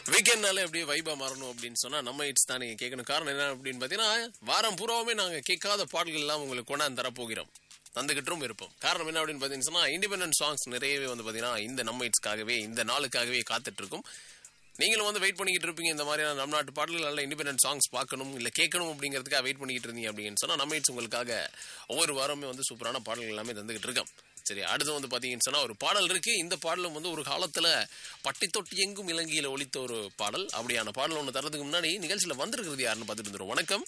வீக்கெண்ட்னால அப்படியே வைபா மாறணும் அப்படின்னு சொன்னா நம்ம இட்ஸ் தான் நீங்க கேட்கணும் காரணம் என்ன அப்படின்னு பாத்தீங்கன்னா வாரம் பூராவுமே நாங்க கேட்காத பாடல்கள் எல்லாம் உங்களுக்கு கொண்டாந்து தரப்போகிறோம் தந்துகிட்டும் இருப்போம் காரணம் என்ன அப்படின்னு பாத்தீங்கன்னா சொன்னா இண்டிபெண்டன்ட் சாங்ஸ் நிறையவே வந்து பாத்தீங்கன்னா இந்த நம்ம இட்ஸ்க்காகவே இந்த நாளுக்காகவே காத்துட்டு இருக்கும் நீங்களும் வந்து வெயிட் பண்ணிக்கிட்டு இருப்பீங்க இந்த மாதிரியான நம்ம நாட்டு பாடல்கள் நல்ல இண்டிபெண்டன்ட் சாங்ஸ் பார்க்கணும் இல்ல கேட்கணும் அப்படிங்கிறதுக்காக வெயிட் பண்ணிக்கிட்டு இருந்தீங்க அப்படின்னு சொன்னா நம்ம இட்ஸ் உங்களுக்காக ஒவ்வொரு வாரமே வந்து சூப்பரான பாடல்கள் எல்லாமே தந்துகிட்டு இருக்கோம் சரி அடுத்து வந்து பாத்தீங்கன்னு சொன்னா ஒரு பாடல் இருக்கு இந்த பாடலும் வந்து ஒரு காலத்துல பட்டி தொட்டி எங்கும் இலங்கையில ஒலித்த ஒரு பாடல் அப்படியான பாடல் ஒன்று தரதுக்கு முன்னாடி நிகழ்ச்சியில வந்திருக்கிறது யாருன்னு பார்த்துட்டு இருந்துரும் வணக்கம்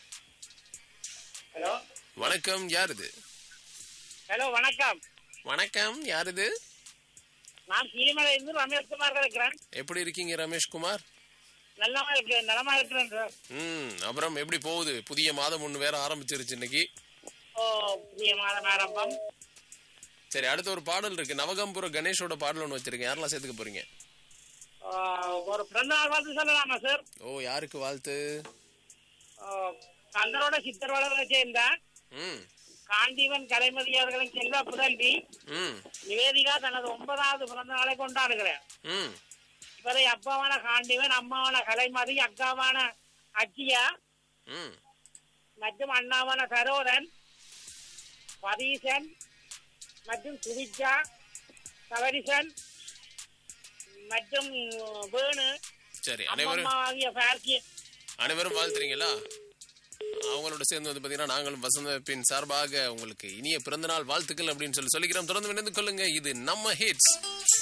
ஹலோ வணக்கம் யார் இது ஹலோ வணக்கம் வணக்கம் யார் இது நான் சீமலை இருந்து ரமேஷ்குமார் இருக்கிறேன் எப்படி இருக்கீங்க ரமேஷ் குமார் நல்லமா இருக்கிறேன் நலமா இருக்கிறேன் சார் ம் அப்புறம் எப்படி போகுது புதிய மாதம் ஒன்று வேற ஆரம்பிச்சிருச்சு இன்னைக்கு ஓ புதிய மாதம் ஆரம்பம் சரி அடுத்து ஒரு பாடல் இருக்கு நவகம்புர கணேஷோட பாடல் ஒன்று வச்சிருக்கேன் யாரெல்லாம் சேர்த்துக்க போறீங்க ஆ, ஒரு பிறந்த நாள் வாழ்த்து சொல்லலாமா சார் ஓ யாருக்கு வாழ்த்து ஆ, கந்தரோட சித்தர் வளர்வை சேர்ந்த ம் காண்டீவன் கலைமதி அவர்களின் செல்வ புதல்வி ம் நிவேதிகா தனது ஒன்பதாவது பிறந்த நாளை கொண்டாடுகிறேன் ம் இவரை அப்பாவான காண்டீவன் அம்மாவான கலைமதி அக்காவான அச்சியா ம் மற்றும் அண்ணாவான சரோதன் பதீசன் மற்றும் சுவிச்சா சவரிசன் மற்றும் வேணு சரி அனைவரும் அம்மம்மா ஆகிய பார்க்கி அனைவரும் வாழ்த்துறீங்களா அவங்களோட சேர்ந்து வந்து பாத்தீங்கன்னா நாங்களும் வசந்த பின் சார்பாக உங்களுக்கு இனிய பிறந்தநாள் வாழ்த்துக்கள் அப்படின்னு சொல்லி சொல்லிக்கிறோம் தொடர்ந்து இணைந்து கொள்ளுங்க இது நம்ம ஹிட்ஸ்